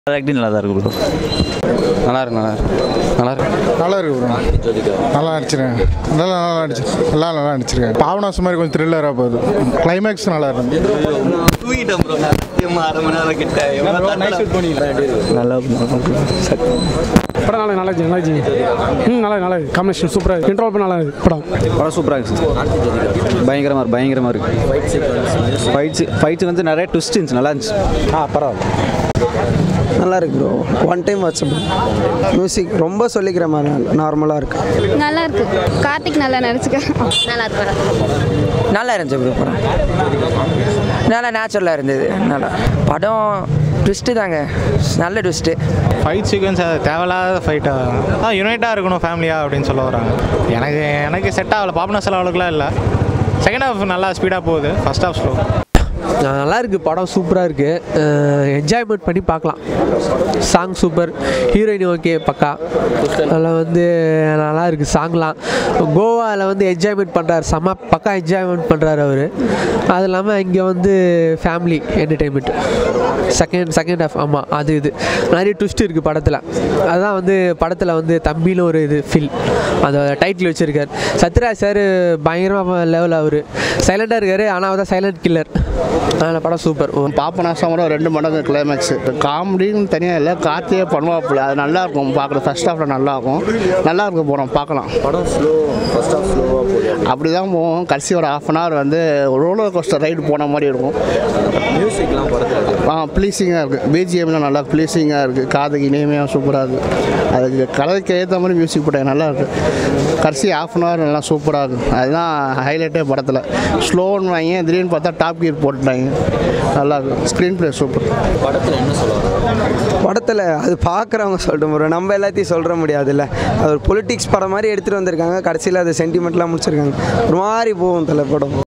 Acting நல்லா தான் இருக்கு ப்ரோ நல்லா இருக்கு நல்லா இருக்கு நல்லா இருக்கு நல்லா இருக்கு ப்ரோ நல்லா நடிச்சிருக்கேன் நல்லா நல்லா நடிச்சு நல்லா நல்லா நடிச்சிருக்கேன் பாவனாசு மாதிரி கொஞ்சம் த்ரில்லராக போகுது கிளைமேக்ஸ் நல்லா இருக்கு தூங்கிட்டேன் ப்ரோ சத்தியமா அரை மணி நேரம் கிட்ட நல்லா படம் நல்லா நல்லா இருந்துச்சு, நல்லா இருந்துச்சு. ம் நல்லா நல்லா இருக்கு காம்பினேஷன் சூப்பராக இருக்கு இன்ட்ரோல் நல்லா இருக்கு படம் படம் சூப்பராக இருக்கு பயங்கரமாக இருக்கு பயங்கரமாக இருக்கு ஃபைட்ஸ் ஃபைட்ஸ் வந்து நிறைய ட்விஸ்ட் இருந்துச்சு நல்லா இருந்துச்சு ஆ பரவாயில்ல நல்லா இருக்கு bro one time watchable music ரொம்ப சொல்லிக்கிற மாதிரி நார்மலாக இருக்கு நல்லா இருக்கு கார்த்திக் நல்லா நடிச்சுக்க நல்லா இருக்கு நல்லா இருந்துச்சு ப்ரோ படம் நல்லா நேச்சுரலாக இருந்தது நல்லா படம் ட்விஸ்ட்டு தாங்க நல்ல ட்விஸ்ட்டு ஃபைட் சீக்வன்ஸ் அது தேவையில்லாத ஃபைட்டாக ஆ யுனைட்டாக இருக்கணும் ஃபேமிலியாக அப்படின்னு சொல்ல வராங்க எனக்கு எனக்கு செட் ஆகலை பாப்பனா செலவுகளுக்குலாம் இல்லை செகண்ட் ஹாஃப் நல்லா ஸ்பீடாக போகுது ஃபர்ஸ்ட் ஹாஃப் ஸ்லோ நல்லா இருக்கு படம் சூப்பராக இருக்கு என்ஜாய்மெண்ட் பண்ணி பார்க்கலாம் சாங் சூப்பர் ஹீரோயின் ஓகே பக்கா அதில் வந்து நல்லா இருக்கு சாங்லாம் கோவாவில் வந்து என்ஜாய்மெண்ட் பண்ணுறாரு செம்ம பக்கா என்ஜாய்மெண்ட் பண்ணுறாரு அவர் அது இல்லாமல் இங்கே வந்து family entertainment second second half ஆமாம் அது இது நிறைய ட்விஸ்ட் இருக்குது படத்தில் அதுதான் வந்து படத்தில் வந்து தம்பின்னு ஒரு இது ஃபீல் அந்த டைட்டில் வச்சுருக்கார் சத்யராஜ் சார் பயங்கரமாக லெவல் அவர் சைலண்டாக இருக்கார் ஆனால் அவர் தான் சைலண்ட் கில்லர் அதனால் படம் சூப்பர் பாப்பனாசமரம் ரெண்டு மடங்கு கிளைமேக்ஸ் காமெடின்னு தனியாக இல்லை கார்த்தியே பண்ணுவாப்புல அது நல்லா இருக்கும் பார்க்குறது ஃபர்ஸ்ட் ஹாஃபில் நல்லா இருக்கும் நல்லா இருக்கும் போகிறோம் பார்க்கலாம் படம் ஸ்லோ ஃபர்ஸ்ட் ஹாஃப் ஸ்லோவாக போகுது அப்படி தான் போகும் கடைசி ஒரு ஹாஃப் அன் ஹவர் வந்து ரோலர் கோஸ்டர் ரைடு போன மாதிரி இருக்கும் மியூசிக்லாம் படத்தில் ஆ ப்ளீஸிங்காக இருக்குது பிஜிஎம்லாம் நல்லா ப்ளீஸிங்காக இருக்குது காதுக்கு இனிமையாக சூப்பராக இருக்குது அதுக்கு கலருக்கு ஏற்ற மாதிரி மியூசிக் போட்டாங்க நல்லா இருக்குது கடைசி ஹாஃப் அன் ஹவர் நல்லா சூப்பராக இருக்குது அதுதான் ஹைலைட்டே படத்தில் ஸ்லோன்னு வாங்கி திடீர்னு பார்த்தா டாப் கியர் போட்டுட்டாங்க நல்லா இருக்கும் ஸ்க்ரீன் ப்ளே சூப்பர் படத்தில் என்ன சொல்ல வராங்க படத்தில் அது பார்க்குறவங்க சொல்லிட்டு ப்ரோ நம்ம எல்லாத்தையும் சொல்கிற முடியாதுல்ல அது ஒரு பொலிட்டிக்ஸ் படம் மாதிரி எடுத்துகிட்டு வந்திருக்காங்க கடைசியில் அது சென்டிமெண்ட்லாம் முடிச்சிருக்காங்க ஒரு மாதிரி போகும் தலை படம்